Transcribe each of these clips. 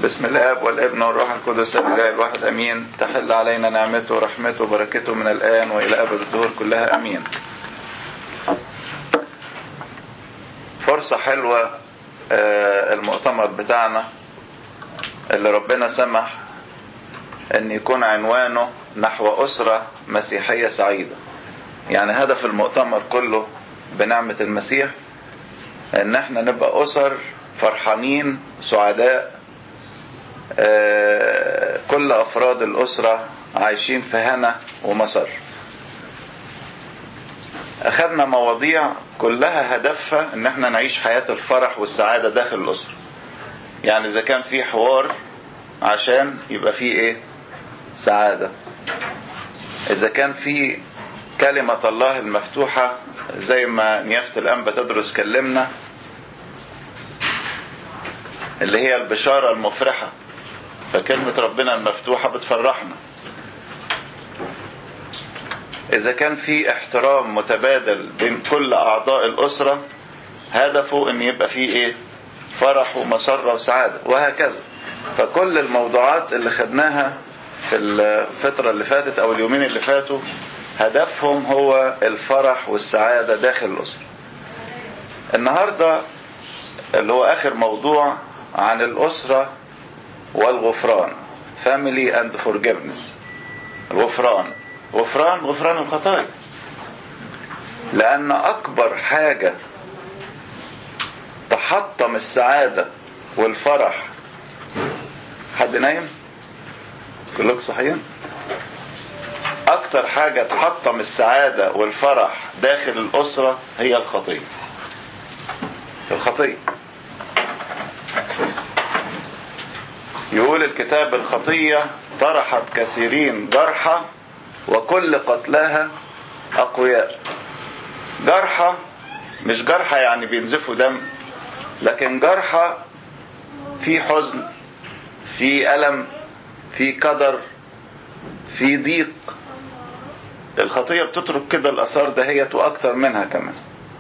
بسم الاب والابن والروح القدس الاله الواحد امين تحل علينا نعمته ورحمته وبركته من الان والى ابد الدهور كلها امين فرصة حلوة المؤتمر بتاعنا اللي ربنا سمح ان يكون عنوانه نحو اسرة مسيحية سعيدة يعني هدف المؤتمر كله بنعمة المسيح ان احنا نبقى اسر فرحانين سعداء كل افراد الاسرة عايشين في هنا ومسر اخذنا مواضيع كلها هدفها ان احنا نعيش حياة الفرح والسعادة داخل الاسرة يعني اذا كان في حوار عشان يبقى في ايه سعادة اذا كان في كلمة الله المفتوحة زي ما نيافة الانبا تدرس كلمنا اللي هي البشارة المفرحة فكلمة ربنا المفتوحة بتفرحنا إذا كان في احترام متبادل بين كل أعضاء الأسرة هدفه إن يبقى فيه إيه؟ فرح ومسرة وسعادة وهكذا فكل الموضوعات اللي خدناها في الفترة اللي فاتت أو اليومين اللي فاتوا هدفهم هو الفرح والسعادة داخل الأسرة النهاردة اللي هو آخر موضوع عن الأسرة والغفران family and forgiveness الغفران غفران غفران الخطايا لأن أكبر حاجة تحطم السعادة والفرح حد نايم كلك صحيين أكتر حاجة تحطم السعادة والفرح داخل الأسرة هي الخطية الخطية يقول الكتاب الخطية طرحت كثيرين جرحى وكل قتلاها أقوياء جرحى مش جرحى يعني بينزفوا دم لكن جرحى في حزن في ألم في قدر في ضيق الخطية بتترك كده الأثار دهيت وأكتر منها كمان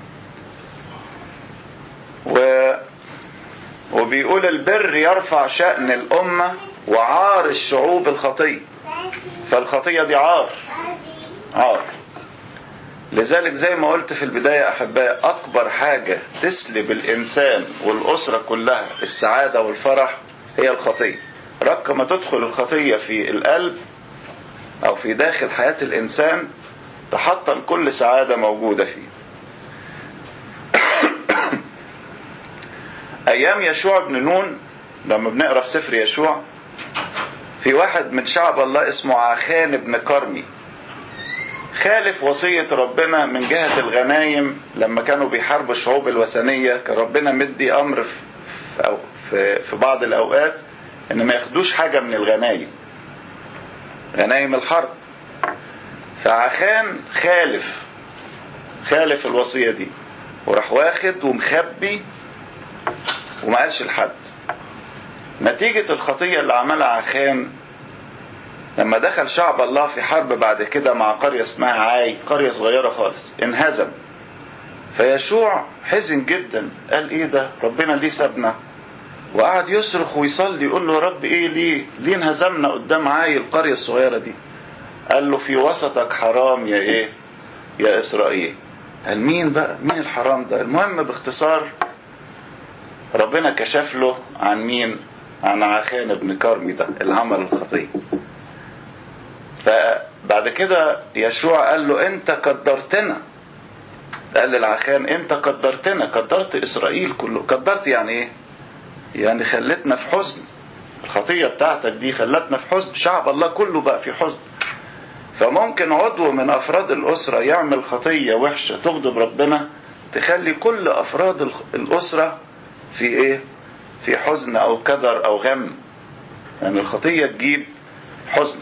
و وبيقول البر يرفع شأن الأمة وعار الشعوب الخطية فالخطية دي عار عار لذلك زي ما قلت في البداية أحبائي أكبر حاجة تسلب الإنسان والأسرة كلها السعادة والفرح هي الخطية رق ما تدخل الخطية في القلب أو في داخل حياة الإنسان تحطم كل سعادة موجودة فيه ايام يشوع بن نون لما بنقرا في سفر يشوع في واحد من شعب الله اسمه عخان بن كرمي خالف وصية ربنا من جهة الغنايم لما كانوا بيحاربوا الشعوب الوثنية كان ربنا مدي امر في, في, في بعض الاوقات ان ما ياخدوش حاجة من الغنايم غنايم الحرب فعخان خالف خالف الوصية دي وراح واخد ومخبي وما قالش لحد نتيجة الخطية اللي عملها عخان لما دخل شعب الله في حرب بعد كده مع قرية اسمها عاي قرية صغيرة خالص انهزم فيشوع حزن جدا قال ايه ده ربنا ليه سابنا وقعد يصرخ ويصلي يقول له يا رب ايه ليه ليه انهزمنا قدام عاي القرية الصغيرة دي قال له في وسطك حرام يا ايه يا اسرائيل قال مين بقى مين الحرام ده المهم باختصار ربنا كشف له عن مين عن عخان بن كرمي ده اللي عمل الخطيه فبعد كده يشوع قال له انت قدرتنا قال للعخان انت قدرتنا قدرت اسرائيل كله قدرت يعني ايه يعني خلتنا في حزن الخطيه بتاعتك دي خلتنا في حزن شعب الله كله بقى في حزن فممكن عضو من افراد الاسره يعمل خطيه وحشه تغضب ربنا تخلي كل افراد الاسره في ايه في حزن او كدر او غم يعني الخطية تجيب حزن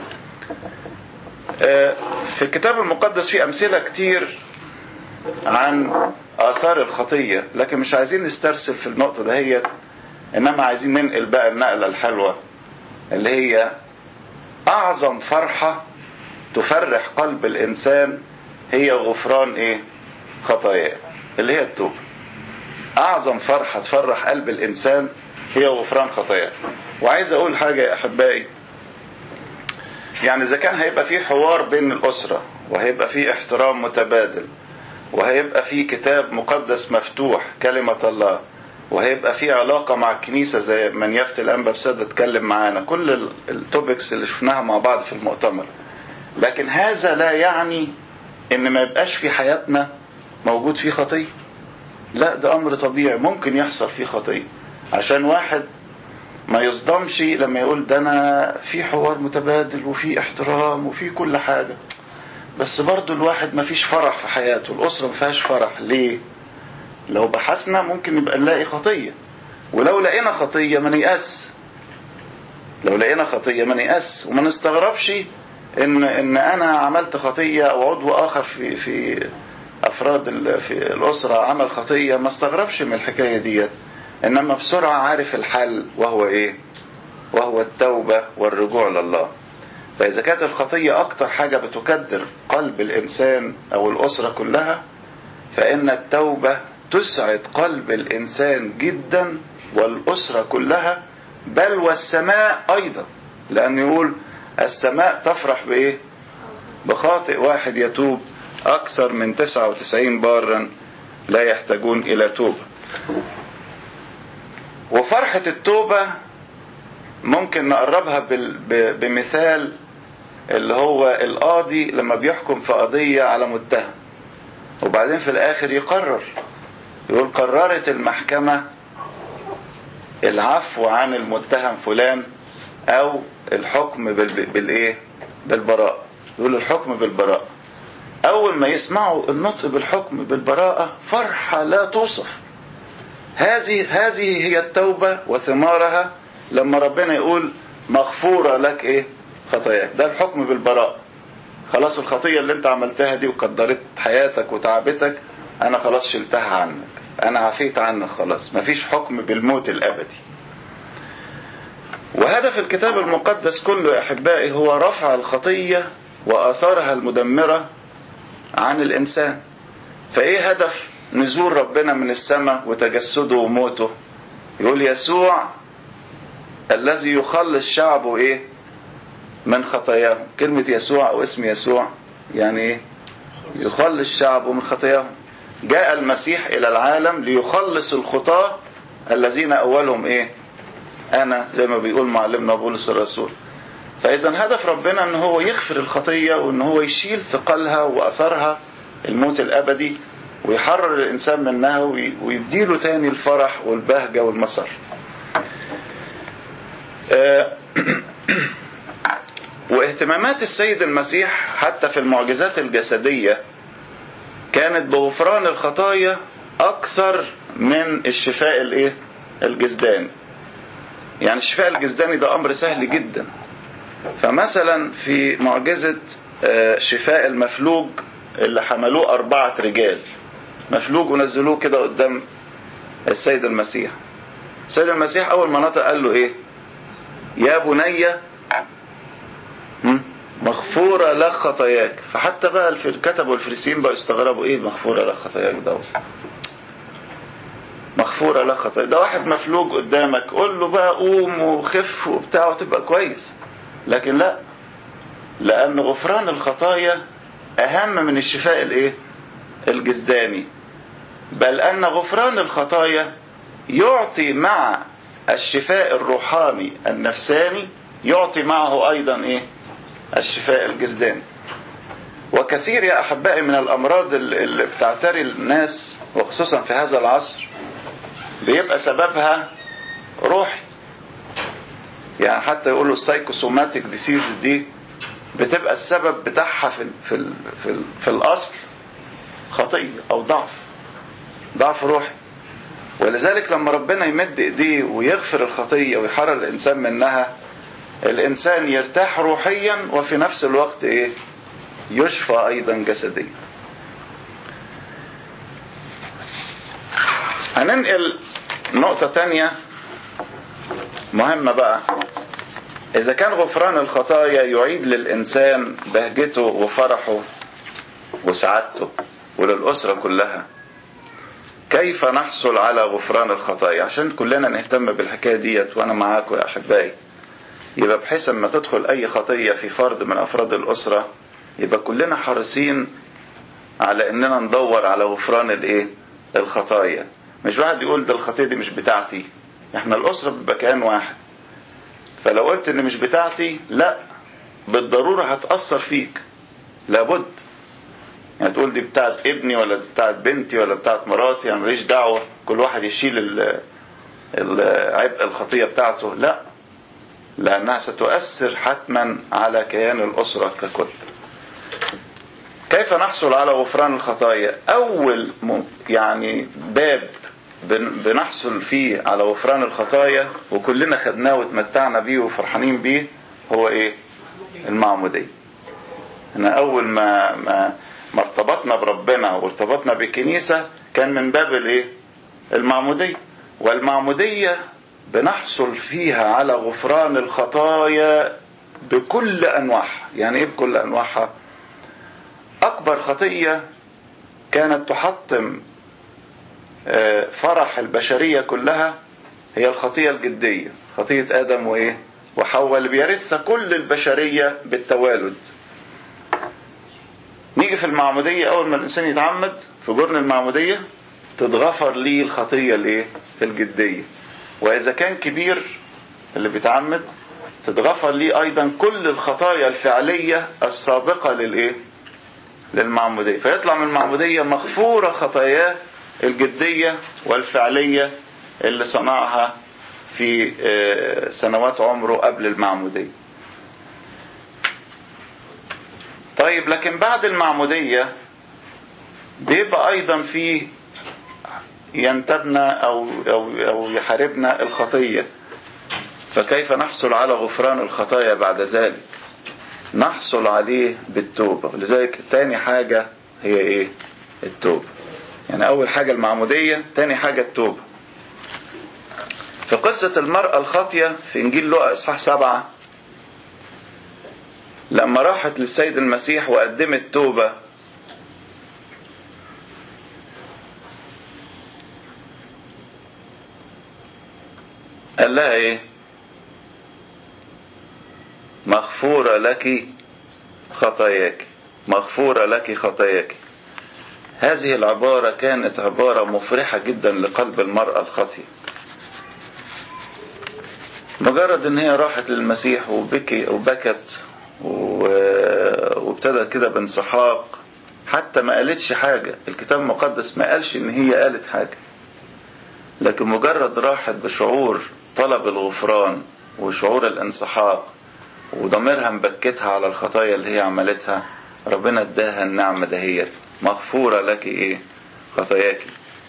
في الكتاب المقدس في امثلة كتير عن اثار الخطية لكن مش عايزين نسترسل في النقطة دهيت انما عايزين ننقل بقى النقلة الحلوة اللي هي اعظم فرحة تفرح قلب الانسان هي غفران ايه خطاياه اللي هي التوبه اعظم فرحة تفرح قلب الانسان هي غفران خطاياه وعايز اقول حاجة يا احبائي يعني اذا كان هيبقى في حوار بين الاسرة وهيبقى في احترام متبادل وهيبقى في كتاب مقدس مفتوح كلمة الله وهيبقى في علاقة مع الكنيسة زي من يفتي الأنبا بسد اتكلم معانا كل التوبكس اللي شفناها مع بعض في المؤتمر لكن هذا لا يعني ان ما يبقاش في حياتنا موجود فيه خطية لا ده امر طبيعي ممكن يحصل فيه خطية عشان واحد ما يصدمش لما يقول ده انا في حوار متبادل وفي احترام وفي كل حاجة بس برضو الواحد ما فيش فرح في حياته الاسرة ما فيهاش فرح ليه لو بحثنا ممكن نبقى نلاقي خطية ولو لقينا خطية ما نيأس لو لقينا خطية ما نيأس وما نستغربش ان ان انا عملت خطية او عضو اخر في في افراد في الاسرة عمل خطية ما استغربش من الحكاية ديت انما بسرعة عارف الحل وهو ايه وهو التوبة والرجوع لله فاذا كانت الخطية اكتر حاجة بتكدر قلب الانسان او الاسرة كلها فان التوبة تسعد قلب الانسان جدا والاسرة كلها بل والسماء ايضا لانه يقول السماء تفرح بايه بخاطئ واحد يتوب اكثر من 99 بارا لا يحتاجون الى توبة وفرحة التوبة ممكن نقربها بمثال اللي هو القاضي لما بيحكم في قضية على متهم وبعدين في الاخر يقرر يقول قررت المحكمة العفو عن المتهم فلان او الحكم بالايه بالبراءة يقول الحكم بالبراءة اول ما يسمعوا النطق بالحكم بالبراءة فرحة لا توصف هذه هذه هي التوبة وثمارها لما ربنا يقول مغفورة لك ايه خطاياك ده الحكم بالبراءة خلاص الخطية اللي انت عملتها دي وقدرت حياتك وتعبتك انا خلاص شلتها عنك انا عفيت عنك خلاص مفيش حكم بالموت الابدي وهدف الكتاب المقدس كله يا احبائي هو رفع الخطية واثارها المدمرة عن الانسان فايه هدف نزول ربنا من السماء وتجسده وموته يقول يسوع الذي يخلص شعبه ايه من خطاياهم كلمة يسوع او اسم يسوع يعني ايه يخلص شعبه من خطاياهم جاء المسيح الى العالم ليخلص الخطاة الذين اولهم ايه انا زي ما بيقول معلمنا بولس الرسول فاذا هدف ربنا ان هو يغفر الخطية وان هو يشيل ثقلها واثرها الموت الابدي ويحرر الانسان منها ويديله تاني الفرح والبهجة والمسر واهتمامات السيد المسيح حتى في المعجزات الجسدية كانت بغفران الخطايا اكثر من الشفاء الايه الجسداني يعني الشفاء الجسداني ده امر سهل جدا فمثلا في معجزة شفاء المفلوج اللي حملوه اربعة رجال مفلوج ونزلوه كده قدام السيد المسيح السيد المسيح اول ما نطق قال له ايه يا بني مغفورة لك خطاياك فحتى بقى كتبوا الفريسيين بقوا يستغربوا ايه مغفورة لك خطاياك ده مغفورة لك خطاياك ده واحد مفلوج قدامك قول له بقى قوم وخف وبتاع وتبقى كويس لكن لا لان غفران الخطايا اهم من الشفاء الايه الجسداني بل ان غفران الخطايا يعطي مع الشفاء الروحاني النفساني يعطي معه ايضا ايه الشفاء الجسداني وكثير يا احبائي من الامراض اللي بتعتري الناس وخصوصا في هذا العصر بيبقى سببها روحي يعني حتى يقولوا السايكوسوماتيك ديسيز دي بتبقى السبب بتاعها في في ال في, ال في الاصل خطيه او ضعف ضعف روحي ولذلك لما ربنا يمد ايديه ويغفر الخطيه ويحرر الانسان منها الانسان يرتاح روحيا وفي نفس الوقت ايه يشفى ايضا جسديا هننقل نقطة تانية مهمة بقى إذا كان غفران الخطايا يعيد للإنسان بهجته وفرحه وسعادته وللأسرة كلها كيف نحصل على غفران الخطايا عشان كلنا نهتم بالحكاية ديت وانا معاكم يا احبائي يبقى بحيث اما تدخل اي خطية في فرد من افراد الاسرة يبقى كلنا حريصين على اننا ندور على غفران الايه الخطايا مش واحد يقول ده الخطية دي مش بتاعتي احنا الاسرة بيبقى كيان واحد فلو قلت ان مش بتاعتي لا بالضرورة هتأثر فيك لابد يعني تقول دي بتاعت ابني ولا بتاعت بنتي ولا بتاعت مراتي انا ماليش دعوة كل واحد يشيل عبء الخطية بتاعته لا لأنها ستؤثر حتما على كيان الأسرة ككل كيف نحصل على غفران الخطايا أول يعني باب بنحصل فيه على غفران الخطايا وكلنا خدناه واتمتعنا بيه وفرحانين بيه هو ايه المعمودية احنا اول ما, ما ما ارتبطنا بربنا وارتبطنا بالكنيسة كان من باب الايه المعمودية والمعمودية بنحصل فيها على غفران الخطايا بكل انواعها يعني ايه بكل انواعها اكبر خطية كانت تحطم فرح البشرية كلها هي الخطية الجدية خطية ادم وايه وحواء اللي بيرثها كل البشرية بالتوالد نيجي في المعمودية أول ما الإنسان يتعمد في جرن المعمودية تتغفر ليه الخطية الايه الجدية وإذا كان كبير اللي بيتعمد تتغفر ليه أيضا كل الخطايا الفعلية السابقة للإيه للمعمودية فيطلع من المعمودية مغفورة خطاياه الجدية والفعلية اللي صنعها في سنوات عمره قبل المعمودية طيب لكن بعد المعمودية بيبقى ايضا في ينتبنا او او او يحاربنا الخطية فكيف نحصل على غفران الخطايا بعد ذلك نحصل عليه بالتوبة لذلك تاني حاجة هي ايه التوبة يعني اول حاجة المعمودية تاني حاجة التوبة في قصة المرأة الخاطية في انجيل لوقا اصحاح سبعة لما راحت للسيد المسيح وقدمت توبة قال لها ايه مغفورة لك خطاياك مغفورة لك خطاياك هذه العبارة كانت عبارة مفرحة جدا لقلب المرأة الخاطئة مجرد ان هي راحت للمسيح وبكي وبكت وابتدت كده بانسحاق حتى ما قالتش حاجة الكتاب المقدس ما قالش ان هي قالت حاجة لكن مجرد راحت بشعور طلب الغفران وشعور الانسحاق وضميرها مبكتها على الخطايا اللي هي عملتها ربنا اداها النعمة دهيت مغفورة لك ايه خطاياك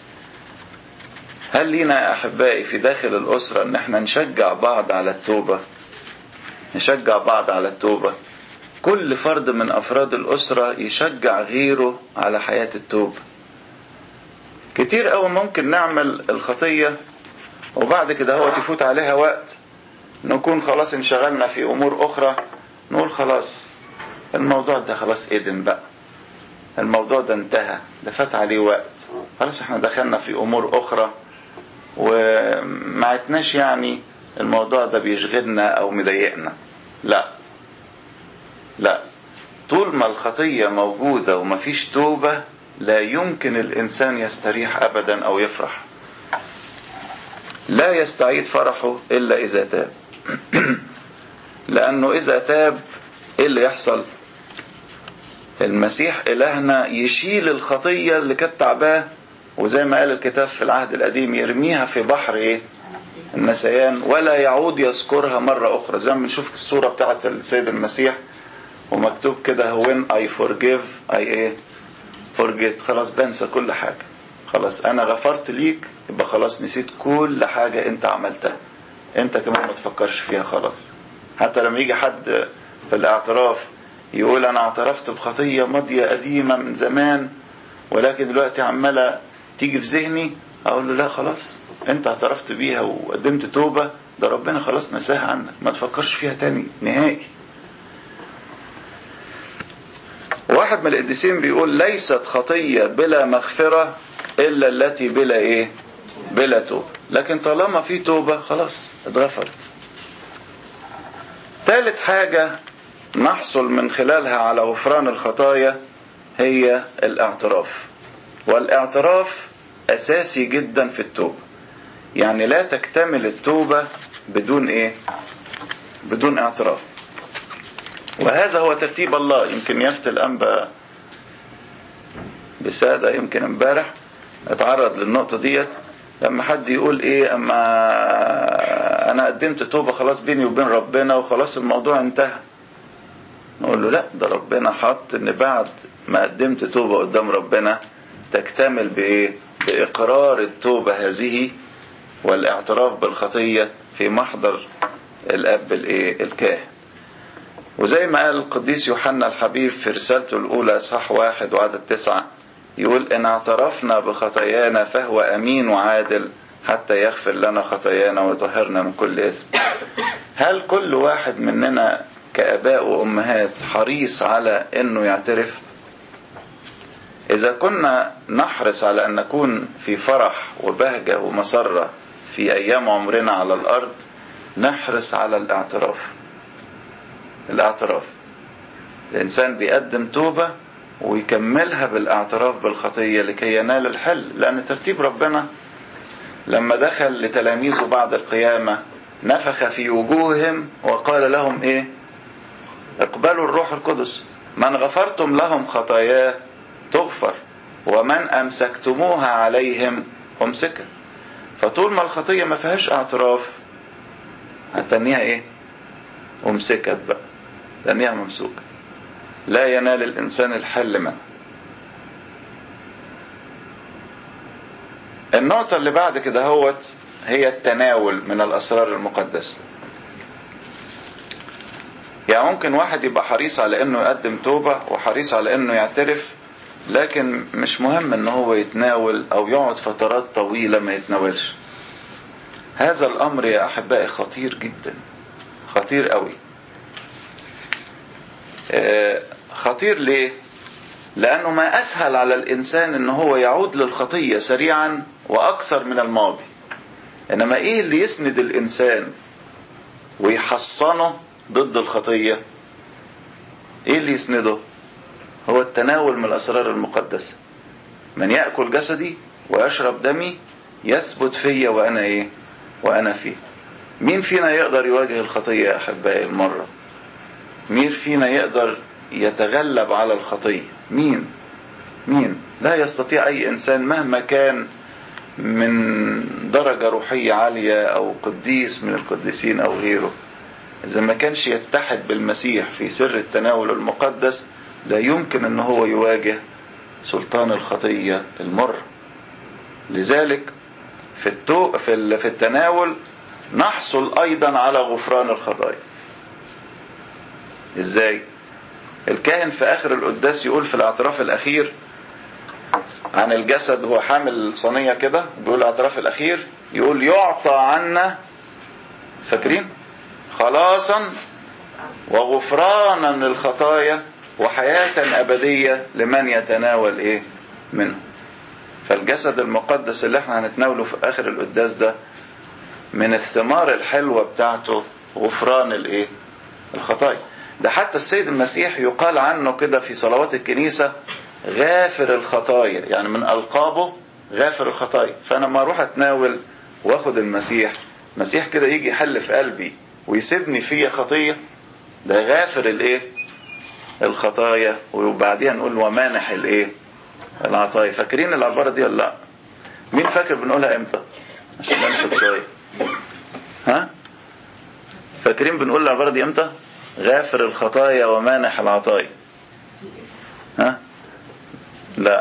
هل لينا يا احبائي في داخل الاسرة ان احنا نشجع بعض على التوبة نشجع بعض على التوبة كل فرد من افراد الاسرة يشجع غيره على حياة التوبة كتير قوي ممكن نعمل الخطية وبعد كده هو تفوت عليها وقت نكون خلاص انشغلنا في امور اخرى نقول خلاص الموضوع ده خلاص ادم بقى الموضوع ده انتهى ده فات عليه وقت خلاص احنا دخلنا في امور اخرى وما عدناش يعني الموضوع ده بيشغلنا او مضايقنا لا لا طول ما الخطية موجودة ومفيش توبة لا يمكن الانسان يستريح ابدا او يفرح لا يستعيد فرحه الا اذا تاب لانه اذا تاب ايه اللي يحصل المسيح الهنا يشيل الخطية اللي كانت تعباه وزي ما قال الكتاب في العهد القديم يرميها في بحر ايه النسيان ولا يعود يذكرها مرة اخرى زي ما بنشوف الصورة بتاعت السيد المسيح ومكتوب كده when I forgive I ايه forget خلاص بنسى كل حاجة خلاص انا غفرت ليك يبقى خلاص نسيت كل حاجة انت عملتها انت كمان ما تفكرش فيها خلاص حتى لما يجي حد في الاعتراف يقول انا اعترفت بخطية ماضية قديمة من زمان ولكن دلوقتي عمالة تيجي في ذهني اقول له لا خلاص انت اعترفت بيها وقدمت توبة ده ربنا خلاص نساها عنك ما تفكرش فيها تاني نهائي واحد من القديسين بيقول ليست خطية بلا مغفرة إلا التي بلا إيه بلا توبة لكن طالما في توبة خلاص اتغفرت ثالث حاجة نحصل من خلالها على غفران الخطايا هي الاعتراف والاعتراف أساسي جدا في التوبة يعني لا تكتمل التوبة بدون إيه بدون اعتراف وهذا هو ترتيب الله يمكن يفتي الأنبا بسادة يمكن امبارح اتعرض للنقطة ديت لما حد يقول ايه اما انا قدمت توبة خلاص بيني وبين ربنا وخلاص الموضوع انتهى نقول له لا ده ربنا حط ان بعد ما قدمت توبة قدام ربنا تكتمل بايه باقرار التوبة هذه والاعتراف بالخطية في محضر الاب الايه الكاهن وزي ما قال القديس يوحنا الحبيب في رسالته الاولى اصحاح واحد وعدد تسعة يقول ان اعترفنا بخطايانا فهو امين وعادل حتى يغفر لنا خطايانا ويطهرنا من كل اسم هل كل واحد مننا كاباء وامهات حريص على انه يعترف اذا كنا نحرص على ان نكون في فرح وبهجة ومسرة في ايام عمرنا على الارض نحرص على الاعتراف الاعتراف الانسان بيقدم توبة ويكملها بالاعتراف بالخطية لكي ينال الحل لأن ترتيب ربنا لما دخل لتلاميذه بعد القيامة نفخ في وجوههم وقال لهم ايه اقبلوا الروح القدس من غفرتم لهم خطاياه تغفر ومن امسكتموها عليهم امسكت فطول ما الخطية ما فيهاش اعتراف هتنيها ايه امسكت بقى تنيها ممسوكه لا ينال الإنسان الحل منه النقطة اللي بعد كده هوت هي التناول من الأسرار المقدسة يعني ممكن واحد يبقى حريص على انه يقدم توبة وحريص على انه يعترف لكن مش مهم ان هو يتناول او يقعد فترات طويلة ما يتناولش هذا الامر يا احبائي خطير جدا خطير قوي خطير ليه لانه ما اسهل على الانسان ان هو يعود للخطية سريعا واكثر من الماضي انما ايه اللي يسند الانسان ويحصنه ضد الخطية ايه اللي يسنده هو التناول من الاسرار المقدسة من يأكل جسدي ويشرب دمي يثبت فيا وانا ايه وانا فيه مين فينا يقدر يواجه الخطية يا احبائي المرة مين فينا يقدر يتغلب على الخطية مين مين لا يستطيع اي انسان مهما كان من درجة روحية عالية او قديس من القديسين او غيره اذا ما كانش يتحد بالمسيح في سر التناول المقدس لا يمكن ان هو يواجه سلطان الخطية المر لذلك في التو في في التناول نحصل ايضا على غفران الخطايا ازاي الكاهن في اخر القداس يقول في الاعتراف الاخير عن الجسد هو حامل صينيه كده بيقول الاعتراف الاخير يقول يعطى عنا فاكرين خلاصا وغفرانا للخطايا وحياة أبدية لمن يتناول إيه منه فالجسد المقدس اللي احنا هنتناوله في آخر القداس ده من الثمار الحلوة بتاعته غفران الإيه الخطايا ده حتى السيد المسيح يقال عنه كده في صلوات الكنيسة غافر الخطايا يعني من ألقابه غافر الخطايا فأنا ما أروح أتناول وأخد المسيح المسيح كده يجي يحل في قلبي ويسيبني فيا خطية ده غافر الايه الخطايا وبعديها نقول ومانح الايه العطايا فاكرين العبارة دي ولا لا مين فاكر بنقولها امتى عشان ننشط شوية ها فاكرين بنقول العبارة دي امتى غافر الخطايا ومانح العطايا ها لا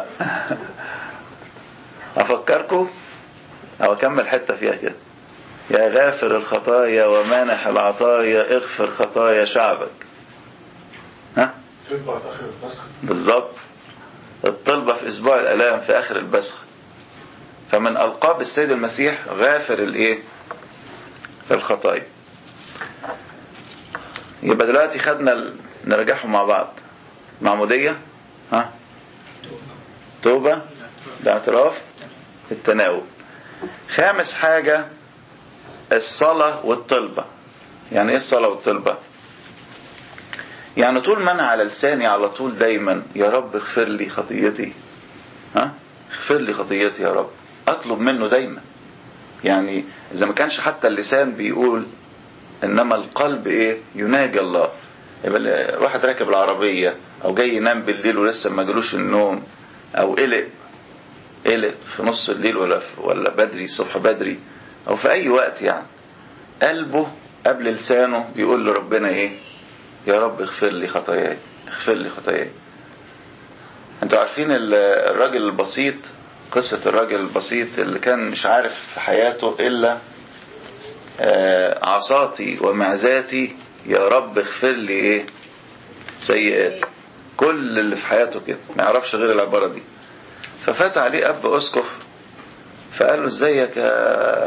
افكركم او اكمل حتة فيها كده يا غافر الخطايا ومانح العطايا اغفر خطايا شعبك ها بالظبط الطلبة في اسبوع الالام في اخر البسخ فمن القاب السيد المسيح غافر الايه الخطايا يبقى دلوقتي خدنا ال... نرجعهم مع بعض معمودية ها توبة الاعتراف التناول خامس حاجة الصلاة والطلبة يعني ايه الصلاة والطلبة يعني طول ما انا على لساني على طول دايما يا رب اغفر لي خطيتي ها اغفر لي خطيتي يا رب اطلب منه دايما يعني اذا ما كانش حتى اللسان بيقول انما القلب ايه يناجي الله يبقى واحد راكب العربية او جاي ينام بالليل ولسه ما جالوش النوم او قلق قلق في نص الليل ولا ولا بدري الصبح بدري او في اي وقت يعني قلبه قبل لسانه بيقول لربنا ايه يا رب اغفر لي خطاياي اغفر لي خطاياي انتوا عارفين الراجل البسيط قصة الراجل البسيط اللي كان مش عارف في حياته الا عصاتي ومعزاتي يا رب اغفر لي ايه سيئاتي كل اللي في حياته كده ما يعرفش غير العبارة دي ففات عليه اب اسقف فقال له ازيك يا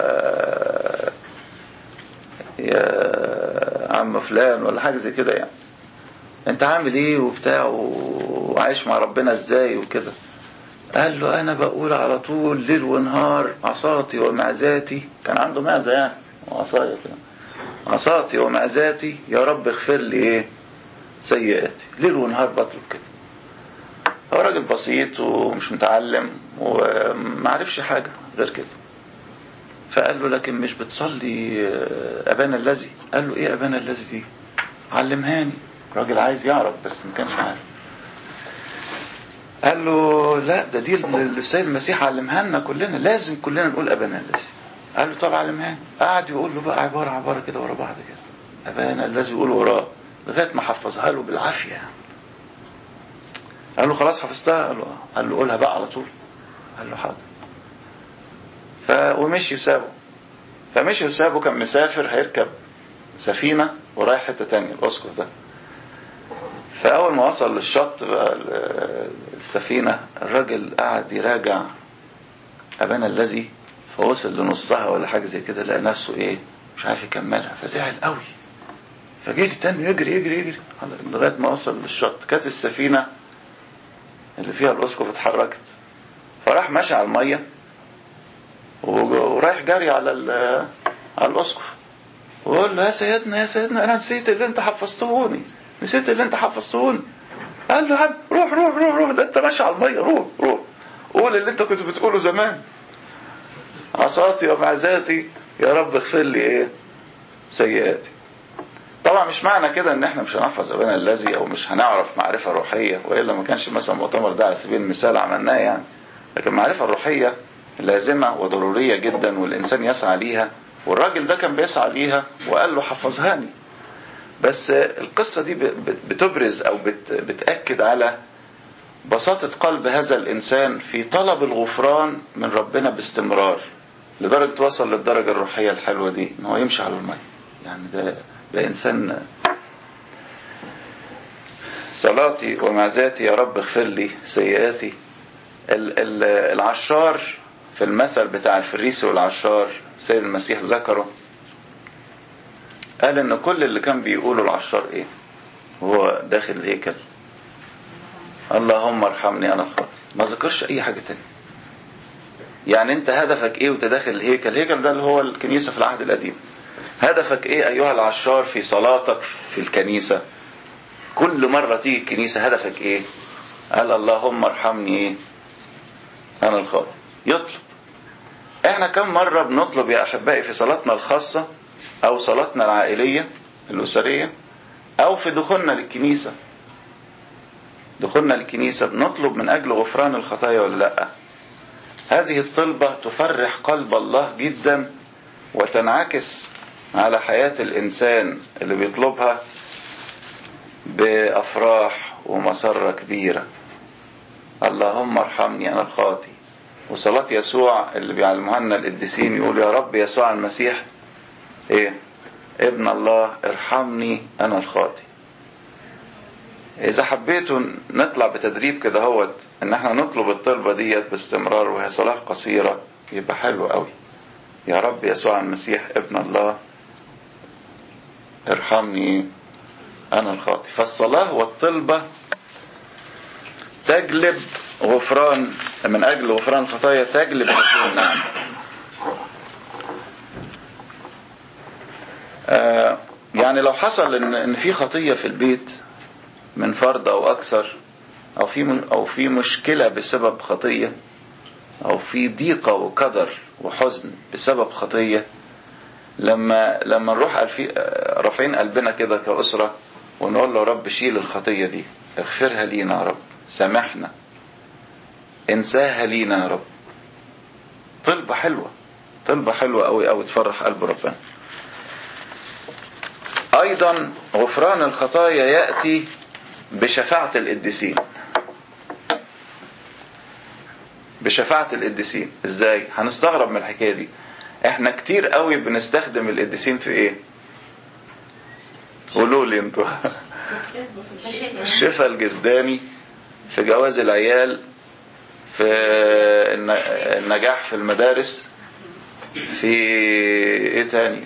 يا عم فلان ولا حاجة زي كده يعني انت عامل ايه وبتاع وعايش مع ربنا ازاي وكده قال له انا بقول على طول ليل ونهار عصاتي ومعزاتي كان عنده معزة يعني وعصايا كده عصاتي ومعزاتي يا رب اغفر لي ايه سيئاتي ليل ونهار بطلب كده هو راجل بسيط ومش متعلم ومعرفش حاجة غير كده فقال له لكن مش بتصلي أبانا الذي قال له إيه أبانا الذي دي علمهاني راجل عايز يعرف بس ما كانش عارف قال له لا ده دي السيد المسيح علمها لنا كلنا لازم كلنا نقول أبانا الذي قال له طب علمهاني قعد يقول له بقى عبارة عبارة كده ورا بعض كده أبانا الذي يقول وراه لغاية ما حفظها له بالعافية قال له خلاص حفظتها قال له قال له قولها بقى على طول قال له حاضر ف ومشي وسابه فمشي وسابه كان مسافر هيركب سفينة ورايح حتة تانية الأسقف ده فأول ما وصل للشط بقى السفينة الراجل قعد يراجع أبانا الذي فوصل لنصها ولا حاجة زي كده لقى نفسه إيه مش عارف يكملها فزعل قوي فجري تاني يجري يجري يجري لغاية ما وصل للشط كانت السفينة اللي فيها الأسقف اتحركت فراح ماشي على المية ورايح جري على على الأسقف وقول له يا سيدنا يا سيدنا أنا نسيت اللي أنت حفظتهوني نسيت اللي أنت حفظتهوني قال له عم روح روح روح روح ده أنت ماشي على المية روح روح قول اللي أنت كنت بتقوله زمان عصاتي ومعزاتي يا رب اغفر لي إيه سيئاتي طبعا مش معنى كده ان احنا مش هنحفظ ابانا الذي او مش هنعرف معرفة روحية والا ما كانش مثلا المؤتمر ده على سبيل المثال عملناه يعني لكن المعرفة الروحية لازمة وضرورية جدا والانسان يسعى ليها والراجل ده كان بيسعى ليها وقال له حفظهاني بس القصة دي بتبرز او بتأكد على بساطة قلب هذا الانسان في طلب الغفران من ربنا باستمرار لدرجة وصل للدرجة الروحية الحلوة دي ان هو يمشي على المية يعني ده ده إنسان صلاتي ومعزاتي يا رب اغفر لي سيئاتي العشار في المثل بتاع الفريسي والعشار سيد المسيح ذكره قال ان كل اللي كان بيقوله العشار ايه هو داخل الهيكل اللهم ارحمني انا الخاطئ ما ذكرش اي حاجة تانية يعني انت هدفك ايه وانت داخل الهيكل الهيكل ده اللي هو الكنيسة في العهد القديم هدفك ايه ايها العشار في صلاتك في الكنيسة كل مرة تيجي الكنيسة هدفك ايه قال اللهم ارحمني ايه انا الخاطئ يطلب احنا كم مرة بنطلب يا احبائي في صلاتنا الخاصة او صلاتنا العائلية الاسرية او في دخولنا للكنيسة دخولنا للكنيسة بنطلب من اجل غفران الخطايا ولا لا هذه الطلبة تفرح قلب الله جدا وتنعكس على حياة الإنسان اللي بيطلبها بأفراح ومسرة كبيرة اللهم ارحمني أنا الخاطي وصلاة يسوع اللي بيعلموها لنا القديسين يقول يا رب يسوع المسيح ايه ابن الله ارحمني أنا الخاطي إذا حبيتوا نطلع بتدريب كده هوت إن احنا نطلب الطلبة ديت باستمرار وهي صلاة قصيرة يبقى حلو قوي يا رب يسوع المسيح ابن الله ارحمني أنا الخاطئ فالصلاة والطلبة تجلب غفران من أجل غفران الخطايا تجلب هذه النعمة آه يعني لو حصل إن, إن في خطية في البيت من فرد أو أكثر أو في أو في مشكلة بسبب خطية أو في ضيقة وقدر وحزن بسبب خطية لما لما نروح رافعين قلبنا كده كأسرة ونقول له رب شيل الخطية دي اغفرها لينا يا رب سامحنا انساها لينا يا رب طلبة حلوة طلبة حلوة قوي قوي تفرح قلب ربنا ايضا غفران الخطايا يأتي بشفاعة القديسين بشفاعة القديسين ازاي هنستغرب من الحكاية دي احنا كتير قوي بنستخدم القديسين في ايه قولوا لي انتوا الشفاء الجسداني في جواز العيال في النجاح في المدارس في ايه تاني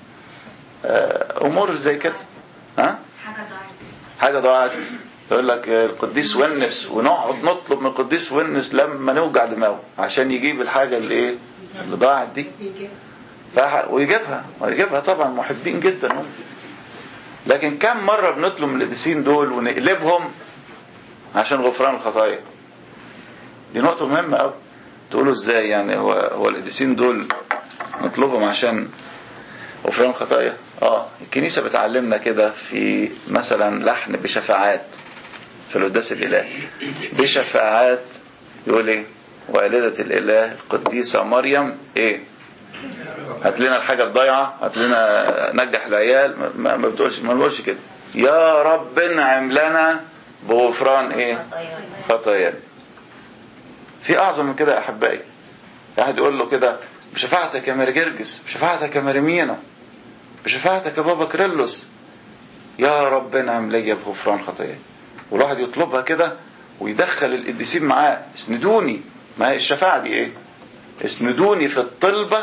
امور زي كده ها حاجه ضاعت يقول لك القديس ونس ونقعد نطلب من القديس ونس لما نوجع دماغه عشان يجيب الحاجه اللي ايه اللي ضاعت دي ويجيبها ويجيبها طبعا محبين جدا هم لكن كم مرة بنطلب من القديسين دول ونقلبهم عشان غفران الخطايا دي نقطة مهمة قوي تقولوا ازاي يعني هو هو القديسين دول نطلبهم عشان غفران الخطايا اه الكنيسة بتعلمنا كده في مثلا لحن بشفاعات في القداس الإلهي بشفاعات يقول ايه والدة الإله القديسة مريم ايه هات لنا الحاجة الضايعة هات لنا نجح العيال ما, ما بتقولش ما بقولش كده يا رب انعم لنا بغفران ايه خطايانا في اعظم من كده يا احبائي واحد يقول له كده بشفاعتك يا مرجرجس بشفاعتك يا مريمينا بشفاعتك يا بابا كريلوس يا رب انعم ليا بغفران خطاياي والواحد يطلبها كده ويدخل القديسين معاه اسندوني ما هي الشفاعة دي ايه اسندوني في الطلبة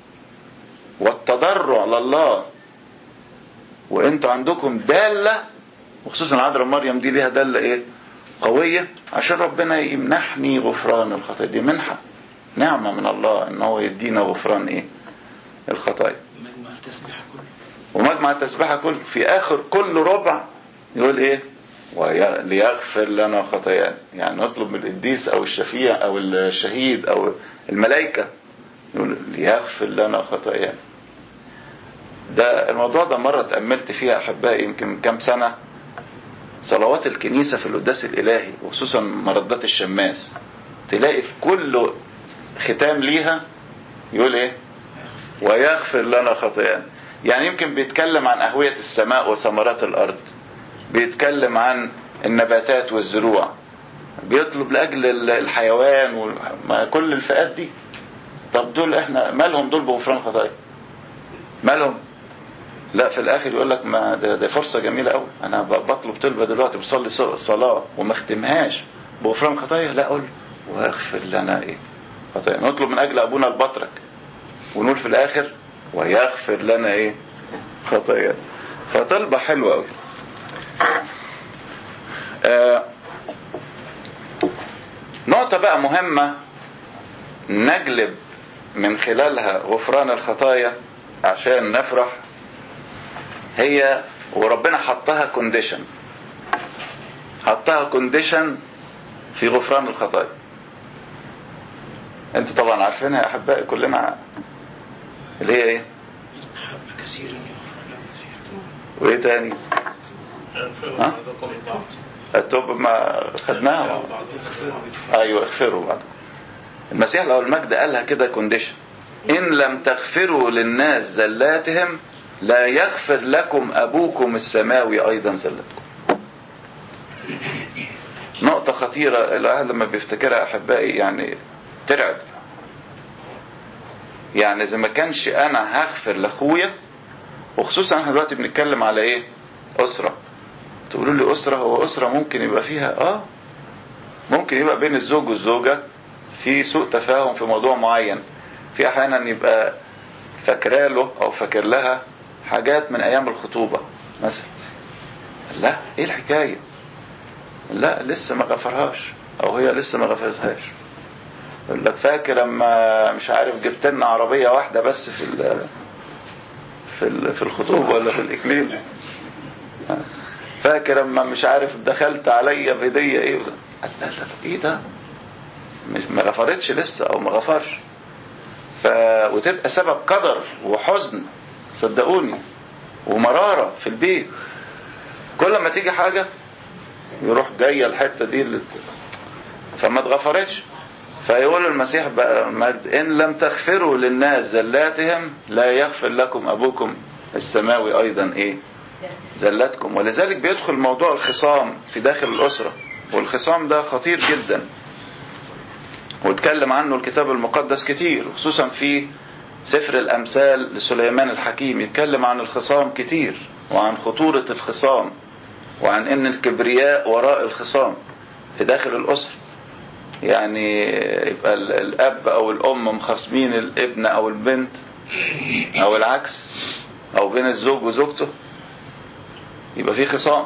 والتضرع لله وانتوا عندكم دالة وخصوصا العذراء مريم دي ليها دالة ايه قوية عشان ربنا يمنحني غفران الخطايا دي منحة نعمة من الله ان هو يدينا غفران ايه الخطايا مجمع التسبيحة كله ومجمع التسبيحة كل في اخر كل ربع يقول ايه ليغفر لنا خطايانا يعني نطلب من القديس او الشفيع او الشهيد او الملائكة يقول ليغفر لنا خطايانا ده الموضوع ده مرة تأملت فيها أحبائي يمكن من كام سنة صلوات الكنيسة في القداس الإلهي وخصوصا مردات الشماس تلاقي في كل ختام ليها يقول ايه ويغفر لنا خطايانا يعني يمكن بيتكلم عن أهوية السماء وثمرات الأرض بيتكلم عن النباتات والزروع بيطلب لأجل الحيوان وكل الفئات دي طب دول احنا مالهم دول بغفران خطايا مالهم لا في الاخر يقول لك ما ده, ده فرصه جميله قوي انا بطلب طلبه دلوقتي بصلي صلاه وما اختمهاش بغفران خطايا لا اقول واغفر لنا ايه خطايا نطلب من اجل ابونا البطرك ونقول في الاخر ويغفر لنا ايه خطايا فطلبه حلوه قوي آه نقطه بقى مهمه نجلب من خلالها غفران الخطايا عشان نفرح هي وربنا حطها كونديشن حطها كونديشن في غفران الخطايا انتوا طبعا عارفينها يا احبائي كلنا اللي هي ايه حب كثيرا يغفر له كثيرا وايه تاني ها؟ التوب ما خدناها ايوه اغفروا بعد المسيح لو المجد قالها كده كونديشن ان لم تغفروا للناس زلاتهم لا يغفر لكم ابوكم السماوي ايضا زلتكم نقطة خطيرة الواحد لما بيفتكرها احبائي يعني ترعب يعني اذا ما كانش انا هغفر لاخويا وخصوصا احنا دلوقتي بنتكلم على ايه اسرة تقولوا لي اسرة هو اسرة ممكن يبقى فيها اه ممكن يبقى بين الزوج والزوجة في سوء تفاهم في موضوع معين في احيانا يبقى فاكره له او فاكر لها حاجات من ايام الخطوبة مثلا لا ايه الحكاية لا لسه ما غفرهاش او هي لسه ما غفرتهاش يقول لك فاكر لما مش عارف جبت لنا عربيه واحده بس في ال في ال في الخطوبه ولا في الاكليل فاكر لما مش عارف دخلت عليا بهديه ايه وده قال لا لا لا، ايه ده مش ما غفرتش لسه او ما غفرش ف... وتبقى سبب قدر وحزن صدقوني ومرارة في البيت كل ما تيجي حاجة يروح جاية الحتة دي اللي ت- فما اتغفرتش فيقول المسيح بقى المجد إن لم تغفروا للناس زلاتهم لا يغفر لكم أبوكم السماوي أيضا إيه زلاتكم ولذلك بيدخل موضوع الخصام في داخل الأسرة والخصام ده خطير جدا واتكلم عنه الكتاب المقدس كتير خصوصا في سفر الأمثال لسليمان الحكيم يتكلم عن الخصام كتير وعن خطورة الخصام وعن ان الكبرياء وراء الخصام في داخل الأسرة يعني يبقى ال- الأب أو الأم مخاصمين الابن أو البنت أو العكس أو بين الزوج وزوجته يبقى في خصام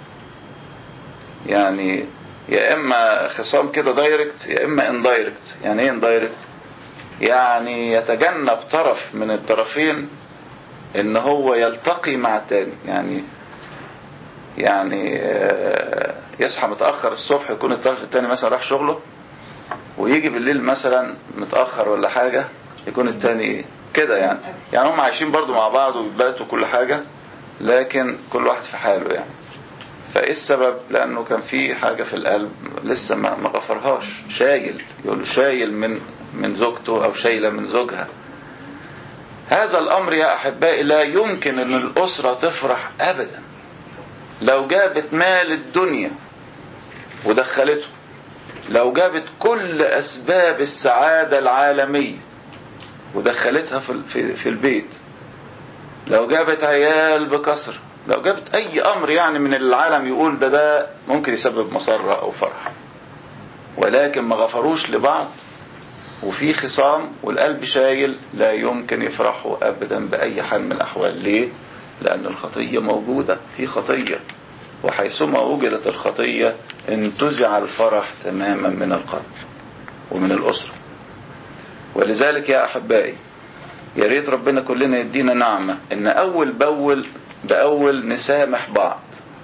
يعني يا اما خصام كده دايركت يا اما اندايركت يعني ايه اندايركت يعني يتجنب طرف من الطرفين ان هو يلتقي مع التاني يعني يعني آه، يصحى متاخر الصبح يكون الطرف التاني مثلا راح شغله ويجي بالليل مثلا متاخر ولا حاجه يكون التاني كده يعني يعني هم عايشين برضو مع بعض وبيباتوا كل حاجه لكن كل واحد في حاله يعني فايه السبب لانه كان في حاجه في القلب لسه ما ما غفرهاش شايل يقول شايل من من زوجته او شايله من زوجها هذا الامر يا احبائي لا يمكن ان الاسره تفرح ابدا لو جابت مال الدنيا ودخلته لو جابت كل اسباب السعاده العالميه ودخلتها في في, في البيت لو جابت عيال بكسر لو جابت اي امر يعني من العالم يقول ده ده ممكن يسبب مسرة او فرح ولكن ما غفروش لبعض وفي خصام والقلب شايل لا يمكن يفرحوا ابدا باي حال من الاحوال ليه لان الخطية موجودة في خطية وحيثما وجدت الخطية انتزع الفرح تماما من القلب ومن الاسرة ولذلك يا احبائي يا ريت ربنا كلنا يدينا نعمة ان اول باول باول نسامح بعض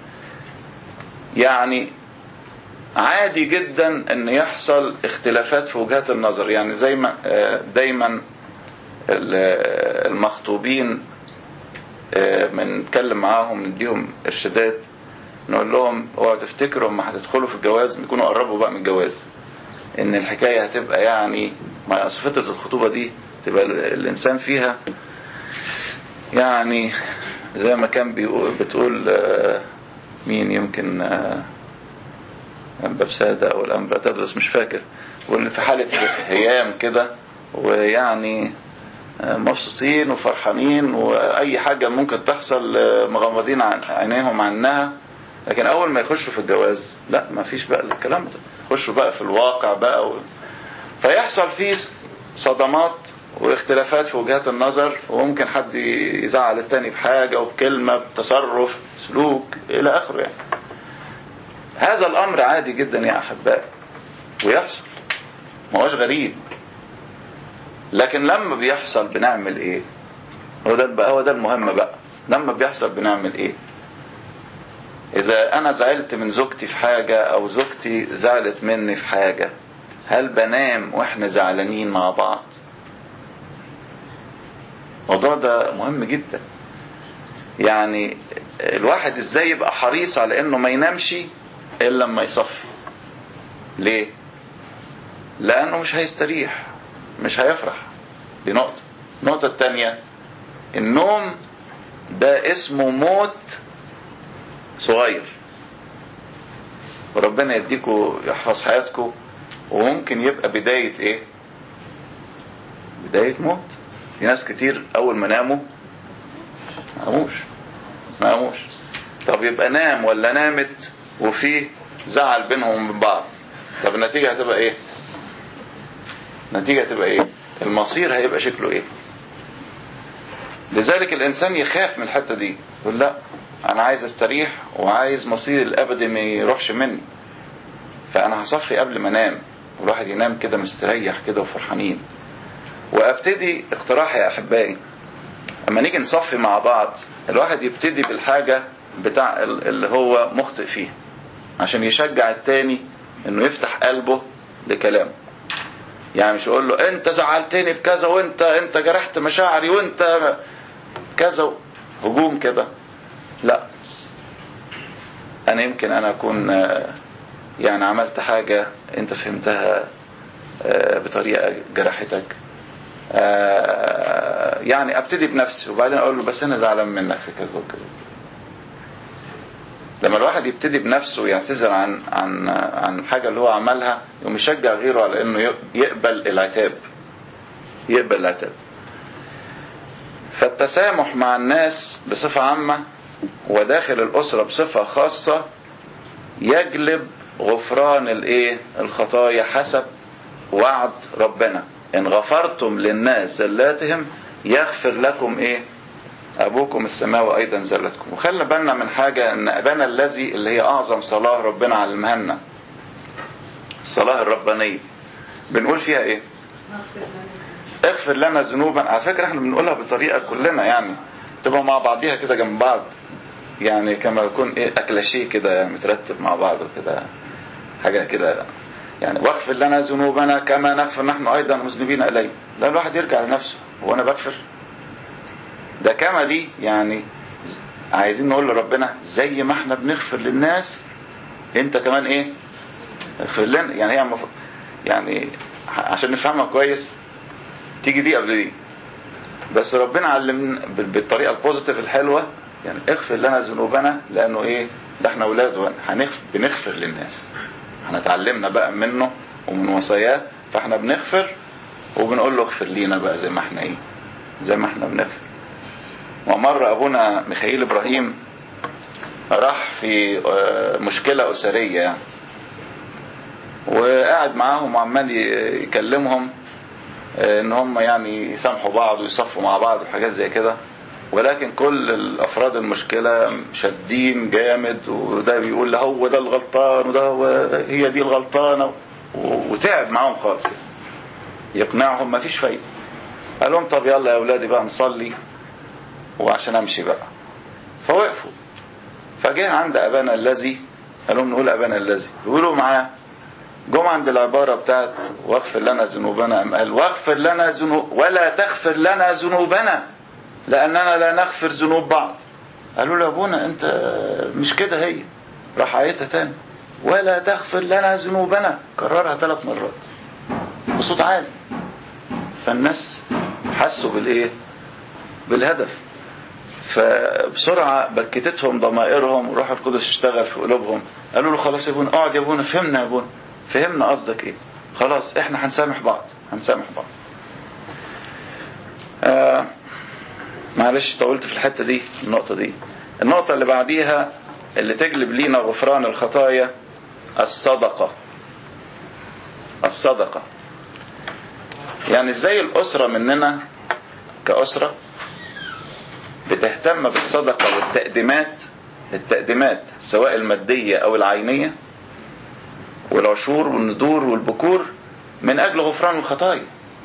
يعني عادي جدا ان يحصل اختلافات في وجهات النظر يعني زي ما آه، دايما ال- آه، المخطوبين آه، بنتكلم معاهم نديهم ارشادات نقول لهم اوعوا تفتكروا اما هتدخلوا في الجواز يكونوا قربوا بقى من الجواز ان الحكايه هتبقى يعني مع فتره الخطوبه دي تبقى ال- الانسان فيها يعني زي ما كان بيقول بتقول آه، مين يمكن آه، أنبا بسادة أو الأنبا تدرس مش فاكر واللي في حالة هيام كده ويعني آه، مبسوطين وفرحانين وأي حاجة ممكن تحصل آه، مغمضين عن عينيهم عنها لكن أول ما يخشوا في الجواز لا ما فيش بقى الكلام ده يخشوا بقى في الواقع بقى و... فيحصل فيه صدمات واختلافات في وجهات النظر وممكن حد يزعل التاني بحاجة وبكلمة بتصرف سلوك إلى آخره يعني هذا الأمر عادي جدا يا أحبائي ويحصل ما هوش غريب لكن لما بيحصل بنعمل إيه هو ده بقى هو ده المهم بقى لما بيحصل بنعمل إيه إذا أنا زعلت من زوجتي في حاجة أو زوجتي زعلت مني في حاجة هل بنام وإحنا زعلانين مع بعض الموضوع ده مهم جدا يعني الواحد ازاي يبقى حريص على انه ما ينامش الا لما يصفي ليه لانه مش هيستريح مش هيفرح دي نقطة النقطة التانية النوم ده اسمه موت صغير وربنا يديكوا يحفظ حياتكم وممكن يبقى بداية ايه بداية موت في ناس كتير اول ما ناموا ما قاموش ما قاموش طب يبقى نام ولا نامت وفي زعل بينهم وبين بعض طب النتيجة هتبقى ايه النتيجة هتبقى ايه المصير هيبقى شكله ايه لذلك الانسان يخاف من الحتة دي يقول لا انا عايز استريح وعايز مصير الابدي ما يروحش مني فانا هصفي قبل ما انام والواحد ينام كده مستريح كده وفرحانين وابتدي اقتراح يا احبائي اما نيجي نصفي مع بعض الواحد يبتدي بالحاجة بتاع ال- اللي هو مخطئ فيها عشان يشجع التاني انه يفتح قلبه لكلامه يعني مش يقول له انت زعلتني بكذا وانت انت جرحت مشاعري وانت كذا هجوم كده لا انا يمكن انا اكون آه، يعني عملت حاجة انت فهمتها آه، بطريقة جرحتك آه، يعني ابتدي بنفسي وبعدين اقول له بس انا زعلان منك في كذا وكذا لما الواحد يبتدي بنفسه ويعتذر عن عن عن حاجه اللي هو عملها يقوم يشجع غيره على انه يقبل العتاب يقبل العتاب فالتسامح مع الناس بصفه عامه وداخل الاسره بصفه خاصه يجلب غفران الايه الخطايا حسب وعد ربنا ان غفرتم للناس زلاتهم يغفر لكم ايه ابوكم السماوي ايضا زلتكم وخلي بالنا من حاجة ان ابانا الذي اللي هي اعظم صلاة ربنا علمها لنا الصلاة الربانية بنقول فيها ايه اغفر لنا ذنوبا على فكرة احنا بنقولها بطريقة كلنا يعني تبقى مع بعضيها كده جنب بعض يعني كما يكون ايه اكلاشيه كده مترتب مع بعض وكده حاجة كده يعني واغفر لنا ذنوبنا كما نغفر نحن ايضا مذنبين اليه لا الواحد يرجع لنفسه هو انا بغفر ده كما دي يعني عايزين نقول لربنا زي ما احنا بنغفر للناس انت كمان ايه اغفر لنا يعني هي مف... يعني عشان نفهمها كويس تيجي دي قبل دي بس ربنا علمنا بالطريقه البوزيتيف الحلوه يعني اغفر لنا ذنوبنا لانه ايه ده احنا اولاد هنغفر بنغفر للناس احنا اتعلمنا بقى منه ومن وصاياه فاحنا بنغفر وبنقول له اغفر لينا بقى زي ما احنا ايه زي ما احنا بنغفر ومر ابونا ميخائيل ابراهيم راح في مشكلة اسرية يعني وقاعد معاهم وعمال يكلمهم ان هم يعني يسامحوا بعض ويصفوا مع بعض وحاجات زي كده ولكن كل الافراد المشكلة شادين جامد وده بيقول له هو ده الغلطان وده هو هي دي الغلطانة وتعب معاهم خالص يعني. يقنعهم مفيش فايدة قال لهم طب يلا يا اولادي بقى نصلي وعشان امشي بقى فوقفوا فجه عند ابانا الذي قال لهم نقول ابانا الذي يقولوا معاه جم عند العبارة بتاعت واغفر لنا ذنوبنا أم قال واغفر لنا ذنوب ولا تغفر لنا ذنوبنا لأننا لا نغفر ذنوب بعض قالوا له يا ابونا انت مش كده هي راح عيتها تاني ولا تغفر لنا ذنوبنا كررها ثلاث مرات بصوت عالي فالناس حسوا بالايه بالهدف فبسرعة بكتتهم ضمائرهم وروح القدس اشتغل في قلوبهم قالوا له خلاص يا ابونا اقعد يا ابونا فهمنا يا ابونا فهمنا قصدك ايه خلاص احنا هنسامح بعض هنسامح بعض آه معلش طولت في الحتة دي النقطة دي النقطة اللي بعديها اللي تجلب لينا غفران الخطايا الصدقة الصدقة يعني ازاي الأسرة مننا كأسرة بتهتم بالصدقة والتقديمات التقديمات سواء المادية أو العينية والعشور والندور والبكور من أجل غفران الخطايا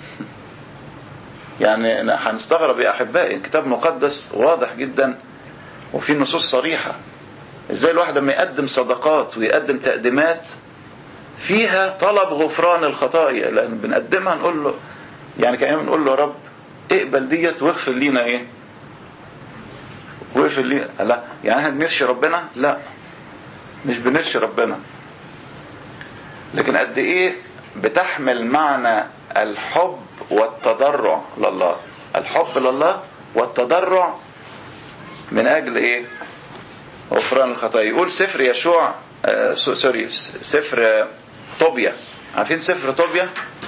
يعني هنستغرب يا أحبائي الكتاب المقدس واضح جدا وفي نصوص صريحة ازاي الواحد لما يقدم صدقات ويقدم تقديمات فيها طلب غفران الخطايا لأن بنقدمها نقول له يعني كأننا بنقول له يا رب اقبل ديت واغفر لينا ايه واغفر لينا لا يعني احنا بنرشي ربنا لا مش بنرشي ربنا لكن قد ايه بتحمل معنى الحب والتضرع لله الحب لله والتضرع من اجل ايه غفران الخطايا يقول سفر يشوع آه سوري سفر آه طوبيا عارفين سفر طوبيا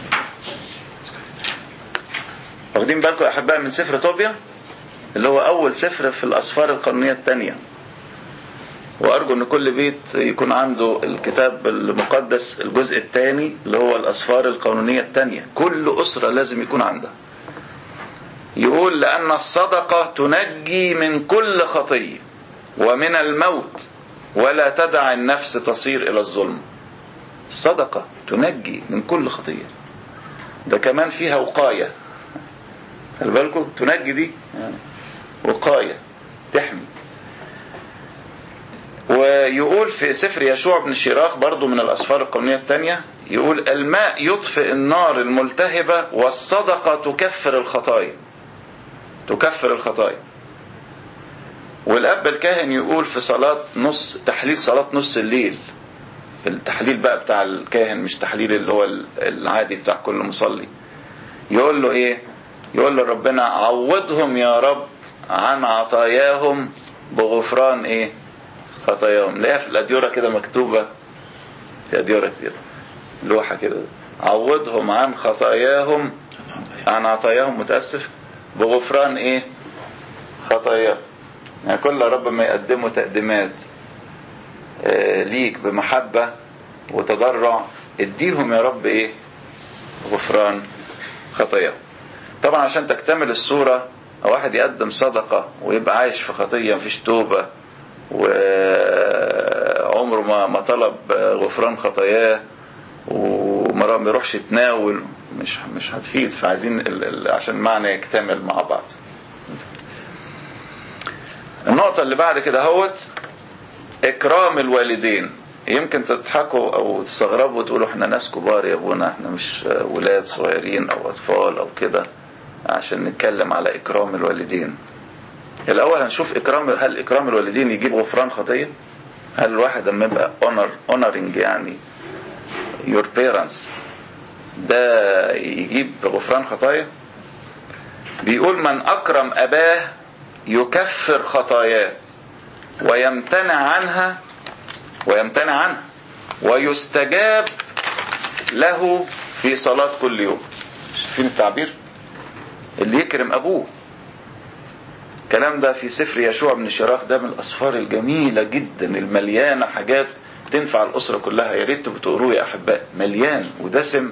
واخدين بالكم يا احبائي من سفر طوبيا اللي هو اول سفر في الاسفار القانونيه الثانيه وارجو ان كل بيت يكون عنده الكتاب المقدس الجزء الثاني اللي هو الاسفار القانونيه الثانيه كل اسره لازم يكون عندها يقول لان الصدقه تنجي من كل خطيه ومن الموت ولا تدع النفس تصير الى الظلم الصدقة تنجي من كل خطية ده كمان فيها وقاية خلي بالكم تنجي دي وقاية تحمي ويقول في سفر يشوع بن شيراخ برضو من الأسفار القومية الثانية يقول الماء يطفئ النار الملتهبة والصدقة تكفر الخطايا تكفر الخطايا والأب الكاهن يقول في صلاة نص تحليل صلاة نص الليل التحليل بقى بتاع الكاهن مش تحليل اللي هو العادي بتاع كل مصلي يقول له ايه يقول له ربنا عوضهم يا رب عن عطاياهم بغفران ايه خطاياهم ليها في الأديرة كده مكتوبة في أديرة كده لوحة كده عوضهم عن خطاياهم عن عطاياهم متأسف بغفران ايه خطاياهم يعني كل رب ما يقدموا تقديمات آه ليك بمحبة وتضرع اديهم يا رب ايه غفران خطاياهم طبعا عشان تكتمل الصورة واحد يقدم صدقة ويبقى عايش في خطية مفيش توبة وعمره ما ما طلب غفران خطاياه وما بيروحش يتناول مش مش هتفيد فعايزين ال ال عشان المعنى يكتمل مع بعض النقطة اللي بعد كده هوت اكرام الوالدين يمكن تضحكوا او تستغربوا وتقولوا احنا ناس كبار يا ابونا احنا مش ولاد صغيرين او اطفال او كده عشان نتكلم على اكرام الوالدين الاول هنشوف اكرام هل اكرام الوالدين يجيب غفران خطيه هل الواحد لما يبقى اونر اونرنج يعني your parents ده يجيب غفران خطايا بيقول من اكرم اباه يكفر خطاياه ويمتنع عنها ويمتنع عنها ويستجاب له في صلاة كل يوم شايفين التعبير اللي يكرم ابوه الكلام ده في سفر يشوع بن شراخ ده من الاسفار الجميلة جدا المليانة حاجات تنفع الاسرة كلها يا ريت بتقروه يا احباء مليان ودسم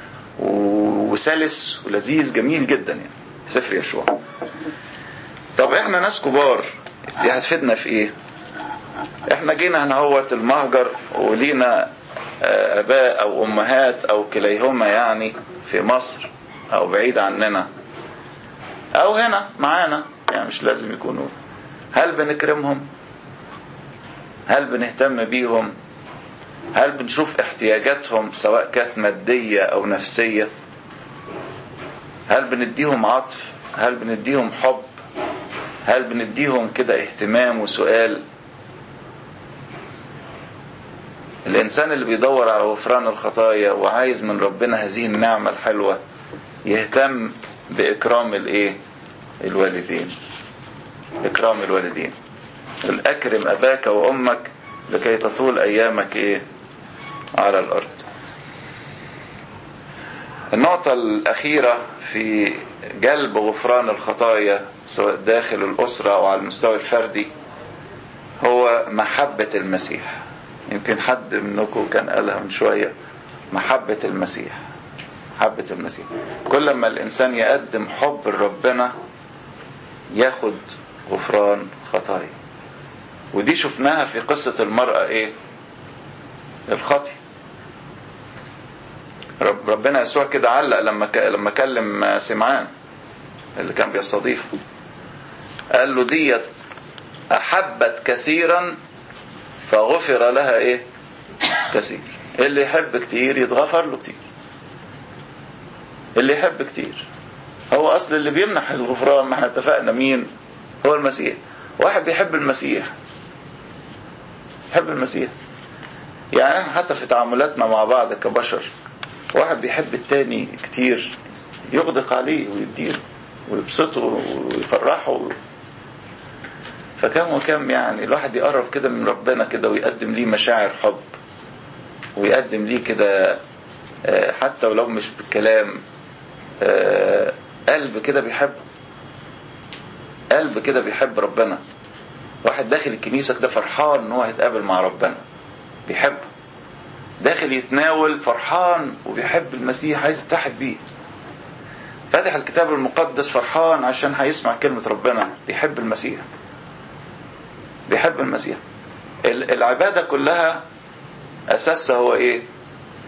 وسلس ولذيذ جميل جدا يعني سفر يشوع طب احنا ناس كبار دي هتفيدنا في ايه احنا جينا هنا هوت المهجر ولينا اباء او امهات او كليهما يعني في مصر او بعيد عننا او هنا معانا يعني مش لازم يكونوا هل بنكرمهم هل بنهتم بيهم هل بنشوف احتياجاتهم سواء كانت مادية او نفسية هل بنديهم عطف هل بنديهم حب هل بنديهم كده اهتمام وسؤال الانسان اللي بيدور على غفران الخطايا وعايز من ربنا هذه النعمة الحلوة يهتم باكرام الايه الوالدين اكرام الوالدين اكرم اباك وامك لكي تطول ايامك ايه على الارض النقطة الاخيرة في جلب غفران الخطايا سواء داخل الاسرة او على المستوى الفردي هو محبة المسيح يمكن حد منكم كان قالها من شوية محبة المسيح محبة المسيح كل ما الانسان يقدم حب لربنا ياخد غفران خطايا ودي شفناها في قصة المرأة ايه الخطي رب ربنا يسوع كده علق لما ك... لما كلم سمعان اللي كان بيستضيفه قال له ديت احبت كثيرا فغفر لها ايه كثير اللي يحب كتير يتغفر له كتير اللي يحب كتير هو اصل اللي بيمنح الغفران ما احنا اتفقنا مين هو المسيح واحد بيحب المسيح يحب المسيح يعني احنا حتى في تعاملاتنا مع بعض كبشر واحد بيحب التاني كتير يغدق عليه ويديله ويبسطه ويفرحه فكم وكم يعني الواحد يقرب كده من ربنا كده ويقدم ليه مشاعر حب ويقدم ليه كده حتى ولو مش بالكلام قلب كده بيحب قلب كده بيحب ربنا واحد داخل الكنيسة كده فرحان ان هو هيتقابل مع ربنا بيحبه داخل يتناول فرحان وبيحب المسيح عايز يتحد بيه فاتح الكتاب المقدس فرحان عشان هيسمع كلمة ربنا بيحب المسيح بيحب المسيح العبادة كلها أساسها هو إيه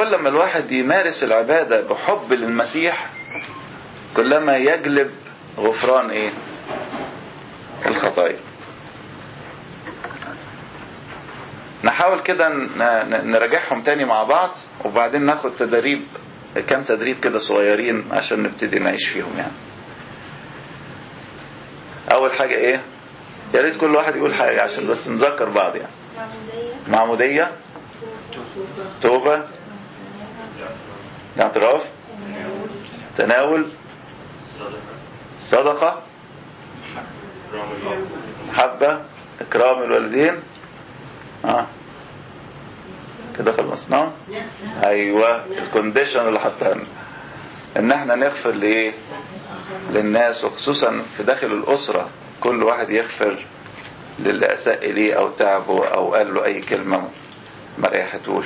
كل ما الواحد يمارس العبادة بحب للمسيح كلما يجلب غفران ايه الخطايا نحاول كده ن- ن- نراجعهم تاني مع بعض وبعدين ناخد تدريب كام تدريب كده صغيرين عشان نبتدي نعيش فيهم يعني اول حاجة ايه يا ريت كل واحد يقول حاجة عشان بس نذكر بعض يعني معمودية توبة اعتراف تناول صدقة محبة إكرام الوالدين اه كده خلصنا ايوه الكونديشن اللي حطها لنا ان احنا نغفر لايه للناس وخصوصا في داخل الاسره كل واحد يغفر للي اساء اليه او تعبه او قال له اي كلمه ما ريحتوش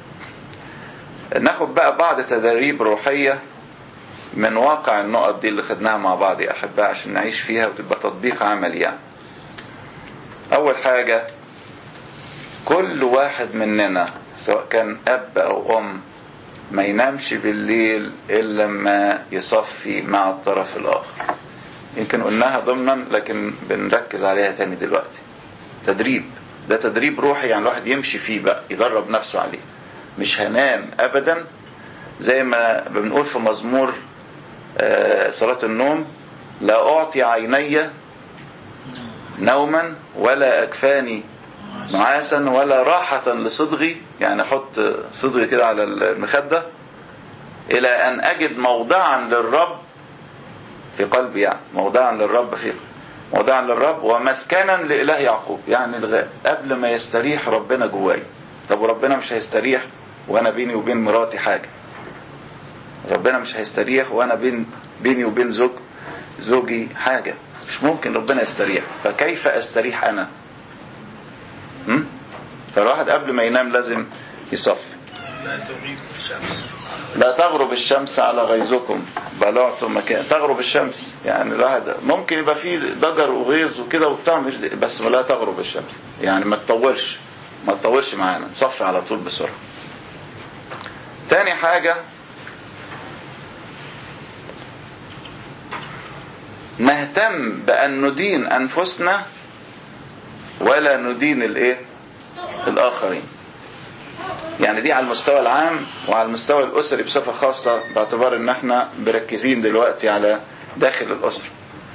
ناخد بقى بعض تدريب روحيه من واقع النقط دي اللي خدناها مع بعض يا احباء عشان نعيش فيها وتبقى تطبيق عملي يعني اول حاجه كل واحد مننا سواء كان اب او ام ما ينامش بالليل الا لما يصفي مع الطرف الاخر يمكن قلناها ضمنا لكن بنركز عليها تاني دلوقتي تدريب ده تدريب روحي يعني الواحد يمشي فيه بقى يدرب نفسه عليه مش هنام ابدا زي ما بنقول في مزمور آه، صلاة النوم لا أعطي عيني نوما ولا أكفاني نعاسا ولا راحة لصدغي يعني أحط صدغي كده على المخدة إلى أن أجد موضعا للرب في قلبي يعني موضعا للرب في موضعا للرب ومسكنا لإله يعقوب يعني الغ- قبل ما يستريح ربنا جواي طب وربنا مش هيستريح وأنا بيني وبين مراتي حاجة ربنا مش هيستريح وأنا بين بيني وبين زوج زوجي حاجة مش ممكن ربنا يستريح فكيف أستريح أنا م? فالواحد قبل ما ينام لازم يصفي لا تغيب الشمس لا تغرب الشمس على غيظكم بلعتم مكان تغرب الشمس يعني الواحد ممكن يبقى فيه ضجر وغيظ وكده وبتاع مش دي- بس لا تغرب الشمس يعني ما تطولش ما تطولش معانا نصفي على طول بسرعة تاني حاجة نهتم بأن ندين أنفسنا ولا ندين الإيه الآخرين يعني دي على المستوى العام وعلى المستوى الأسري بصفة خاصة باعتبار ان احنا مركزين دلوقتي على داخل الأسرة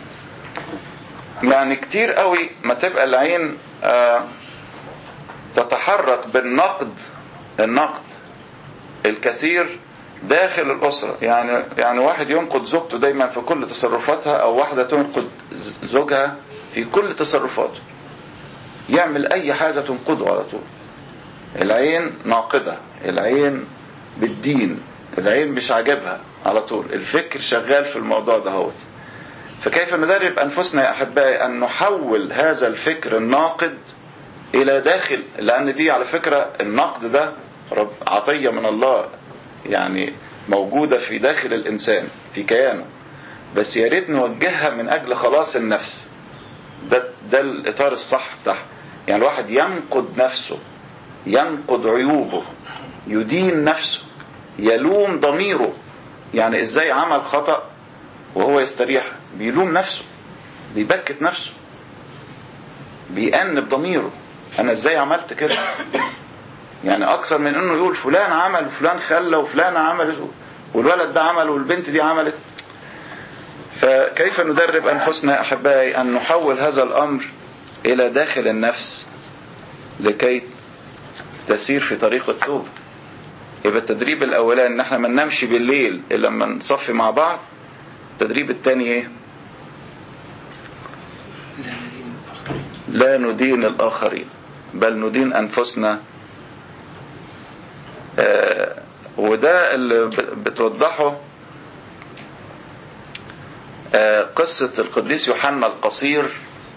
يعني كتير قوي ما تبقى العين آه، تتحرك بالنقد النقد الكثير داخل الأسرة يعني يعني واحد ينقد زوجته دايما في كل تصرفاتها أو واحدة تنقد ز- زوجها في كل تصرفاته يعمل أي حاجة تنقده على طول العين ناقدة العين بالدين العين مش عاجبها على طول الفكر شغال في الموضوع ده هوت فكيف ندرب أنفسنا يا أحبائي أن نحول هذا الفكر الناقد إلى داخل لأن دي على فكرة النقد ده رب عطية من الله يعني موجودة في داخل الإنسان في كيانه بس يا ريت نوجهها من أجل خلاص النفس ده ده الإطار الصح بتاعها يعني الواحد ينقد نفسه ينقد عيوبه يدين نفسه يلوم ضميره يعني ازاي عمل خطأ وهو يستريح بيلوم نفسه بيبكت نفسه بيأنب ضميره انا ازاي عملت كده يعني اكثر من انه يقول فلان عمل وفلان خلى وفلان عمل والولد ده عمل والبنت دي عملت فكيف ندرب انفسنا يا احبائي ان نحول هذا الامر الى داخل النفس لكي تسير في طريق التوبة يبقى التدريب الاولاني ان احنا ما ننامش بالليل الا لما نصفي مع بعض التدريب الثاني ايه لا ندين الآخرين لا ندين الاخرين بل ندين انفسنا آه وده اللي ب- بتوضحه آه قصة القديس يوحنا القصير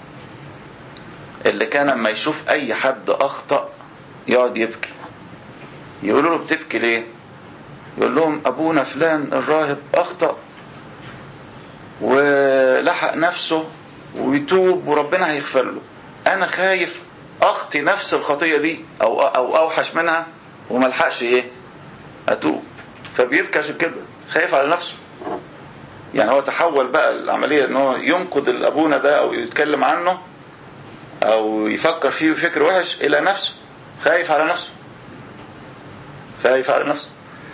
اللي كان لما يشوف اي حد اخطأ يقعد يبكي يقولوا له بتبكي ليه يقول لهم ابونا فلان الراهب اخطأ ولحق نفسه ويتوب وربنا هيغفر له انا خايف اخطي نفس الخطية دي او او اوحش منها وملحقش ايه اتوب فبيبكي عشان كده خايف على نفسه يعني هو تحول بقى العمليه ان هو ينقد الابونا ده او يتكلم عنه او يفكر فيه فكر وحش الى نفسه خايف على نفسه خايف على نفسه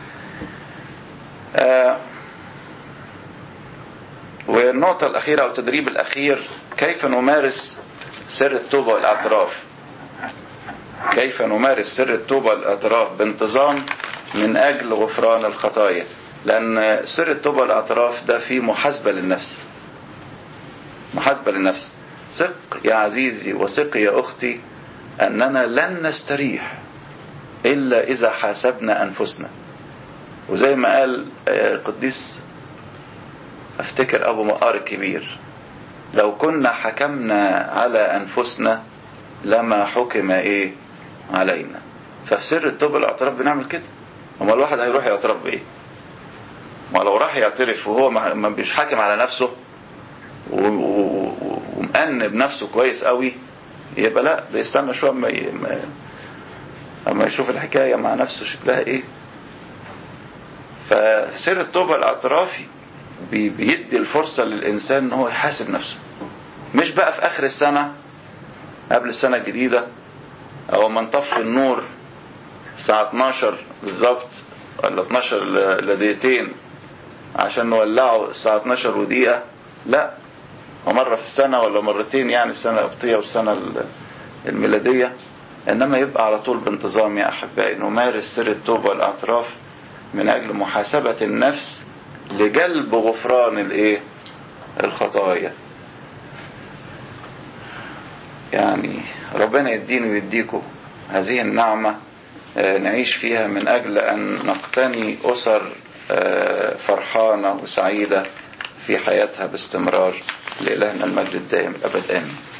آه والنقطة الأخيرة أو التدريب الأخير كيف نمارس سر التوبة والاعتراف كيف نمارس سر التوبة والاعتراف بانتظام من أجل غفران الخطايا لأن سر التوبة والاعتراف ده فيه محاسبة للنفس محاسبة للنفس ثق يا عزيزي وثق يا أختي أننا لن نستريح إلا إذا حاسبنا أنفسنا وزي ما قال قديس افتكر ابو مقار الكبير لو كنا حكمنا على انفسنا لما حكم ايه علينا ففي سر التوبه الاعتراف بنعمل كده اما الواحد هيروح يعترف بايه ما لو راح يعترف وهو ما مش حاكم على نفسه ومأنب نفسه كويس قوي يبقى لا ده يستنى شويه اما اما يشوف الحكايه مع نفسه شكلها ايه فسر التوبه الاعترافي بيدي الفرصة للإنسان إن هو يحاسب نفسه مش بقى في آخر السنة قبل السنة الجديدة أو ما نطفي النور الساعة 12 بالظبط ولا 12 إلا دقيقتين عشان نولعه الساعة 12 ودقيقة لا ومرة في السنة ولا مرتين يعني السنة القبطية والسنة الميلادية إنما يبقى على طول بانتظام يا أحبائي نمارس سر التوبة والاعتراف من أجل محاسبة النفس لجلب غفران الايه الخطايا يعني ربنا يديني ويديكم هذه النعمة نعيش فيها من أجل أن نقتني أسر فرحانة وسعيدة في حياتها باستمرار لإلهنا المجد الدائم الأبد آمين